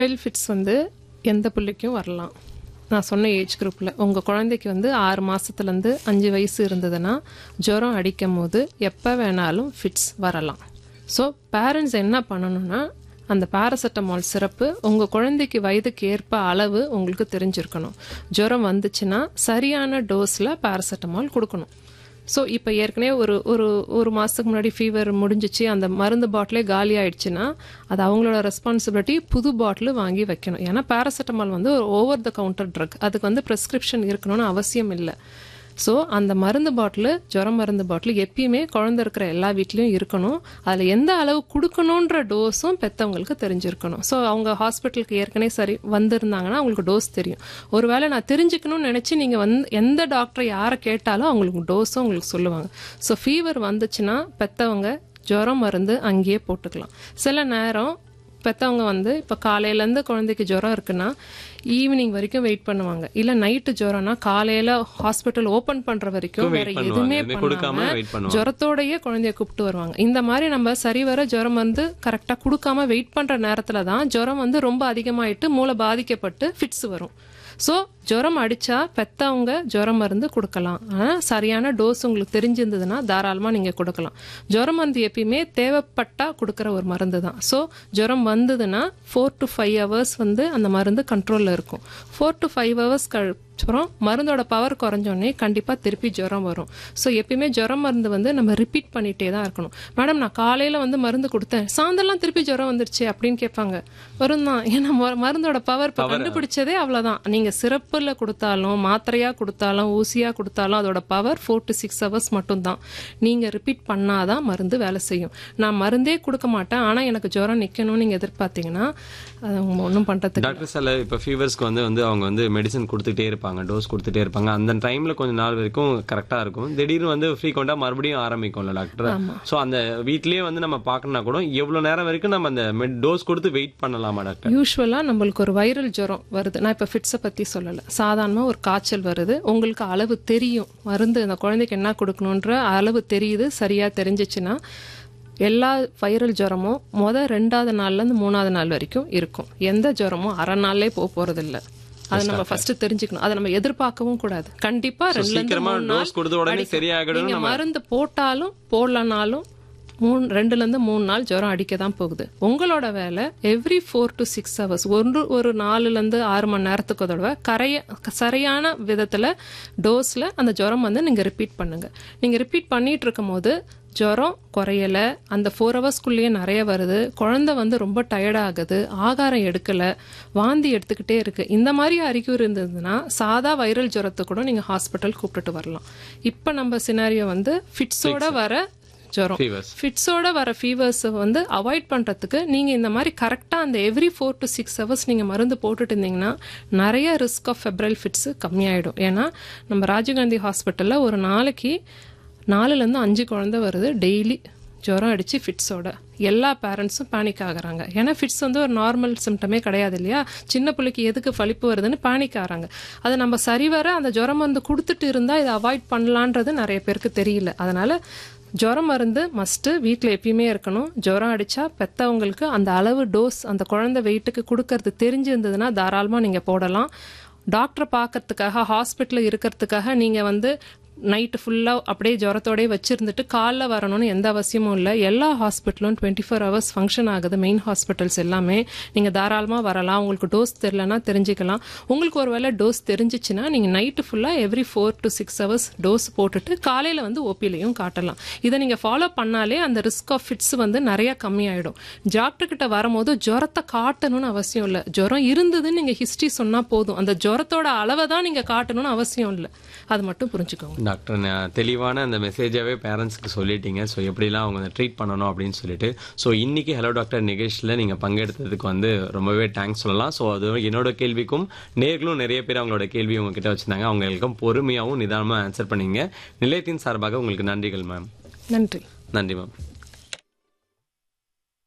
Febrile fits வந்து எந்த பிள்ளைக்கும் வரலாம் நான் சொன்ன ஏஜ் குரூப்பில் உங்கள் குழந்தைக்கு வந்து ஆறு மாதத்துலேருந்து அஞ்சு வயசு இருந்ததுன்னா ஜுரம் அடிக்கும் போது எப்போ வேணாலும் ஃபிட்ஸ் வரலாம் ஸோ பேரண்ட்ஸ் என்ன பண்ணணும்னா அந்த பாராசெட்டமால் சிறப்பு உங்கள் குழந்தைக்கு வயதுக்கு ஏற்ப அளவு உங்களுக்கு தெரிஞ்சிருக்கணும் ஜுரம் வந்துச்சுன்னா சரியான டோஸில் பாராசெட்டமால் கொடுக்கணும் ஸோ இப்போ ஏற்கனவே ஒரு ஒரு ஒரு மாதத்துக்கு முன்னாடி ஃபீவர் முடிஞ்சிச்சு அந்த மருந்து பாட்டிலே காலி ஆயிடுச்சுன்னா அது அவங்களோட ரெஸ்பான்சிபிலிட்டி புது பாட்டில் வாங்கி வைக்கணும் ஏன்னா பாராசெட்டமால் வந்து ஒரு ஓவர் த கவுண்டர் ட்ரக் அதுக்கு வந்து ப்ரெஸ்கிரிப்ஷன் இருக்கணும்னு அவசியம் இல்லை ஸோ அந்த மருந்து பாட்டில் ஜுரம் மருந்து பாட்டில் எப்பயுமே குழந்தை இருக்கிற எல்லா வீட்லேயும் இருக்கணும் அதில் எந்த அளவு கொடுக்கணுன்ற டோஸும் பெற்றவங்களுக்கு தெரிஞ்சிருக்கணும் ஸோ அவங்க ஹாஸ்பிட்டலுக்கு ஏற்கனவே சரி வந்திருந்தாங்கன்னா அவங்களுக்கு டோஸ் தெரியும் ஒருவேளை நான் தெரிஞ்சுக்கணும்னு நினச்சி நீங்கள் வந்து எந்த டாக்டரை யாரை கேட்டாலும் அவங்களுக்கு டோஸும் உங்களுக்கு சொல்லுவாங்க ஸோ ஃபீவர் வந்துச்சுன்னா பெற்றவங்க ஜுரம் மருந்து அங்கேயே போட்டுக்கலாம் சில நேரம் பெற்றவங்க வந்து இப்போ காலையிலேருந்து குழந்தைக்கு ஜுரம் இருக்குன்னா ஈவினிங் வரைக்கும் வெயிட் பண்ணுவாங்க இல்லை நைட்டு ஜுரம்னா காலையில் ஹாஸ்பிட்டல் ஓப்பன் பண்ணுற வரைக்கும் wait வேற பண்ணுவாங்க. எதுவுமே எதுவுமே கொடுக்காம பண்ணாம wait பண்ணுவாங்க. ஜுரத்தோடயே குழந்தைய கூப்பிட்டு வருவாங்க இந்த மாதிரி நம்ம சரிவர ஜுரம் வந்து கரெக்டாக கொடுக்காம வெயிட் பண்ணுற நேரத்தில் தான் ஜுரம் வந்து ரொம்ப அதிகமாயிட்டு மூளை பாதிக்கப்பட்டு ஃபிட்ஸ் வரும் ஸோ ஜுரம் அடிச்சா பெத்தவங்க ஜுரம் மருந்து கொடுக்கலாம் ஆனால் சரியான டோஸ் உங்களுக்கு தெரிஞ்சிருந்ததுன்னா தாராளமாக நீங்கள் கொடுக்கலாம் ஜுரம் மருந்து எப்பயுமே தேவைப்பட்டா கொடுக்குற ஒரு மருந்து தான் ஸோ ஜுரம் வந்ததுன்னா ஃபோர் டு ஃபைவ் ஹவர்ஸ் வந்து அந்த மருந்து கண்ட்ரோலில் இருக்கும் ஃபோர் டு ஃபைவ் ஹவர்ஸ் அப்புறம் மருந்தோட பவர் குறைஞ்சோடனே கண்டிப்பாக திருப்பி ஜுரம் வரும் ஸோ எப்பயுமே ஜுரம் மருந்து வந்து நம்ம ரிப்பீட் பண்ணிகிட்டே தான் இருக்கணும் மேடம் நான் காலையில் வந்து மருந்து கொடுத்தேன் சாயந்தரம்லாம் திருப்பி ஜுரம் வந்துருச்சு அப்படின்னு கேட்பாங்க வரும் தான் ஏன்னா மரு- மருந்தோட பவர் இப்போ கண்டுபிடிச்சதே அவ்வளோதான் நீங்கள் சிறப்பில் கொடுத்தாலும் மாத்திரையாக கொடுத்தாலும் ஊசியாக கொடுத்தாலும் அதோட power four to six hours மட்டும்தான் நீங்கள் ரிப்பீட் பண்ணாதான் மருந்து வேலை செய்யும் நான் மருந்தே கொடுக்க மாட்டேன் ஆனால் எனக்கு ஜுரம் நிற்கணும்னு நீங்கள் எதிர்பார்த்தீங்கன்னா அது அவங்க ஒன்றும் பண்ணுறதுக்கு டாக்டர் சில இப்போ ஃபீவர்ஸ்க்கு வந்து வந்து அவங்க வந்து மெடிசன் கொடுத்துட்டே இருப்பாங்க டோஸ் கொடுத்துட்டே இருப்பாங்க அந்த டைம்ல கொஞ்ச நாள் வரைக்கும் கரெக்டா இருக்கும் திடீர்னு வந்து ஃப்ரீக்வெண்டா மறுபடியும் ஆரம்பிக்கும்ல டாக்டர் சோ அந்த வீட்லயே வந்து நம்ம பார்க்கணும்னா கூட எவ்வளவு நேரம் வரைக்கும் நம்ம அந்த டோஸ் கொடுத்து வெயிட் பண்ணலாமா டாக்டர் யூஸ்வலாக நம்மளுக்கு ஒரு வைரல் ஜுரம் வருது நான் இப்போ ஃபிட்ஸை பற்றி சொல்லலை சாதாரணமாக ஒரு காய்ச்சல் வருது உங்களுக்கு அளவு தெரியும் மருந்து அந்த குழந்தைக்கு என்ன கொடுக்கணுன்ற அளவு தெரியுது சரியாக தெரிஞ்சிச்சுன்னா எல்லா வைரல் ஜுரமும் மொதல் ரெண்டாவது நாள்லேருந்து மூணாவது நாள் வரைக்கும் இருக்கும் எந்த ஜுரமும் அரை நாள்லே போக போகிறதில்ல அதை நம்ம ஃபர்ஸ்ட் தெரிஞ்சுக்கணும் அதை நம்ம எதிர்பார்க்கவும் கூடாது கண்டிப்பா ரெண்டுல இருந்து சீக்கிரமா மூணு dose நாள் கொடுத்த உடனே அடிக்கும். சரியாகிடும்னு நீங்க நம்ம- மருந்து போட்டாலும் போடலனாலும் மூணு ரெண்டுல இருந்து மூணு நாள் ஜுரம் அடிக்க தான் போகுது உங்களோட வேலை every four to six hours ஒன்று ஒரு நாலுல இருந்து ஆறு மணி நேரத்துக்கு ஒரு தடவை கரைய சரியான விதத்துல டோஸ்ல அந்த ஜுரம் வந்து நீங்க ரிப்பீட் பண்ணுங்க நீங்க ரிப்பீட் பண்ணிட்டு இருக்கும் போது ஜுரம் குறையல அந்த ஃபோர் ஹவர்ஸ்க்குள்ளேயே நிறைய வருது குழந்தை வந்து ரொம்ப டயர்ட் ஆகுது ஆகாரம் எடுக்கல வாந்தி எடுத்துக்கிட்டே இருக்கு இந்த மாதிரி அறிகுறி இருந்ததுன்னா சாதா வைரல் ஜுரத்தை கூட நீங்க ஹாஸ்பிட்டல் கூப்பிட்டுட்டு வரலாம் இப்போ நம்ம சினாரியோ வந்து ஃபிட்ஸோட வர ஜுரம் Fevers. ஃபிட்ஸோட வர ஃபீவர்ஸை வந்து அவாய்ட் பண்ணுறதுக்கு நீங்கள் இந்த மாதிரி கரெக்டாக அந்த every four to six hours நீங்கள் மருந்து போட்டுட்டு இருந்தீங்கன்னா நிறைய ரிஸ்க் ஆஃப் ஃபெப்ரல் ஃபிட்ஸு கம்மியாயிடும் ஏன்னா நம்ம ராஜீவ்காந்தி ஹாஸ்பிட்டலில் ஒரு நாளைக்கு நாலுலேருந்து அஞ்சு குழந்தை வருது டெய்லி ஜுரம் அடிச்சு ஃபிட்ஸோட எல்லா பேரண்ட்ஸும் பேனிக் ஆகுறாங்க ஏன்னா ஃபிட்ஸ் வந்து ஒரு நார்மல் சிம்டமே கிடையாது இல்லையா சின்ன பிள்ளைக்கு எதுக்கு ஃபலிப்பு வருதுன்னு பேனிக் ஆகிறாங்க அதை நம்ம சரிவர அந்த ஜுரம் மருந்து கொடுத்துட்டு இருந்தால் இதை அவாய்ட் பண்ணலான்றது நிறைய பேருக்கு தெரியல அதனால ஜுரம் மருந்து மஸ்ட்டு வீட்டில் எப்பயுமே இருக்கணும் ஜுரம் அடித்தா பெற்றவங்களுக்கு அந்த அளவு டோஸ் அந்த குழந்தை வெயிட்டுக்கு கொடுக்கறது தெரிஞ்சிருந்ததுன்னா தாராளமாக நீங்கள் போடலாம் டாக்டரை பார்க்கறதுக்காக ஹாஸ்பிட்டலில் இருக்கிறதுக்காக நீங்கள் வந்து நைட்டு ஃபுல்லாக அப்படியே ஜுரத்தோடயே வச்சுருந்துட்டு காலைல வரணும்னு எந்த அவசியமும் இல்லை எல்லா ஹாஸ்பிட்டலும் டுவெண்ட்டி ஃபோர் ஹவர்ஸ் ஃபங்க்ஷன் ஆகுது மெயின் ஹாஸ்பிட்டல்ஸ் எல்லாமே நீங்கள் தாராளமாக வரலாம் உங்களுக்கு டோஸ் தெரிலனா தெரிஞ்சுக்கலாம் உங்களுக்கு ஒரு வேளை டோஸ் தெரிஞ்சிச்சுன்னா நீங்கள் நைட்டு ஃபுல்லாக every four to six hours dose போட்டுட்டு காலையில் வந்து ஓபிலையும் காட்டலாம் இதை நீங்கள் ஃபாலோ பண்ணாலே அந்த ரிஸ்க் ஆஃப் ஃபிட்ஸ் வந்து நிறைய கம்மியாயிடும் டாக்டர் கிட்ட வரும்போது ஜுரத்தை காட்டணும்னு அவசியம் இல்லை ஜுரம் இருந்ததுன்னு நீங்கள் ஹிஸ்ட்ரி சொன்னால் போதும் அந்த ஜுரத்தோட அளவை தான் நீங்கள் காட்டணும்னு அவசியம் இல்லை அது மட்டும் புரிஞ்சுக்கோங்க டாக்டர் நான் தெளிவான அந்த மெசேஜாவே பேரண்ட்ஸ்க்கு சொல்லிட்டீங்க ஸோ எப்படிலாம் அவங்க ட்ரீட் பண்ணணும் அப்படின்னு சொல்லிட்டு ஸோ இன்னைக்கு ஹலோ டாக்டர் நிகழ்ச்சியில் நீங்கள் பங்கெடுத்ததுக்கு வந்து ரொம்பவே தேங்க்ஸ் சொல்லலாம் ஸோ அது என்னோட கேள்விக்கும் நேர்களும் நிறைய பேர் அவங்களோட கேள்வி உங்ககிட்ட வச்சிருந்தாங்க அவங்களுக்கும் பொறுமையாகவும் நிதானமாக ஆன்சர் பண்ணீங்க நிலையத்தின் சார்பாக உங்களுக்கு நன்றிகள் மேம் நன்றி நன்றி மேம்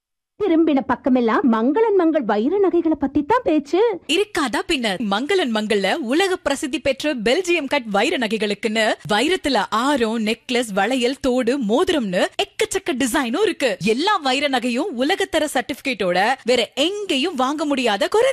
திரும்பின பக்கமெல்லாம் மங்களன் மங்கள் வைர நகைகளை பத்தி தான் பேச்சு இருக்காதா பின்ன மங்களன் மங்கள்ல உலக பிரசித்தி பெற்ற பெல்ஜியம் கட் வைர நகைகளுக்குன்னு வைரத்துல ஆரம் நெக்லஸ் வளையல் தோடு மோதிரம்னு எக்கச்சக்க டிசைனும் இருக்கு எல்லா வைர நகையும் உலகத்தர சர்டிபிகேட்டோட வேற எங்கேயும் வாங்க முடியாத குறை